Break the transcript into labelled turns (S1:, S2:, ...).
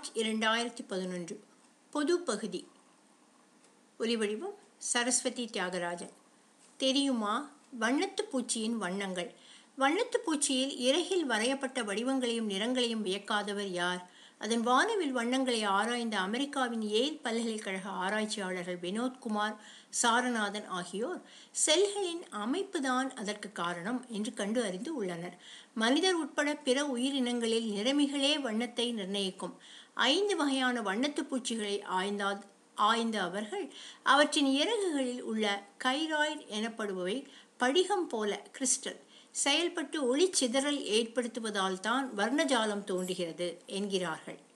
S1: March இரண்டாயிரத்தி பதினொன்று பொது பகுதி ஒலிவடிவம் சரஸ்வதி தியாகராஜன் தெரியுமா வண்ணத்து பூச்சியின் வண்ணங்கள் வண்ணத்து பூச்சியில் இறகில் வரையப்பட்ட வடிவங்களையும் நிறங்களையும் வியக்காதவர் யார் அதன் வானவில் வண்ணங்களை ஆராய்ந்த அமெரிக்காவின் ஏல் பல்கலைக்கழக ஆராய்ச்சியாளர்கள் வினோத்குமார் சாரநாதன் ஆகியோர் செல்களின் அமைப்புதான் அதற்கு காரணம் என்று கண்டு அறிந்து உள்ளனர் மனிதர் உட்பட பிற உயிரினங்களில் நிறமிகளே வண்ணத்தை நிர்ணயிக்கும் ஐந்து வகையான வண்ணத்து பூச்சிகளை ஆய்ந்தா ஆய்ந்த அவர்கள் அவற்றின் இறகுகளில் உள்ள கைராய்டு எனப்படுபவை படிகம் போல கிறிஸ்டல் செயல்பட்டு ஒளி சிதறல் ஏற்படுத்துவதால் தான் வர்ணஜாலம் தோன்றுகிறது என்கிறார்கள்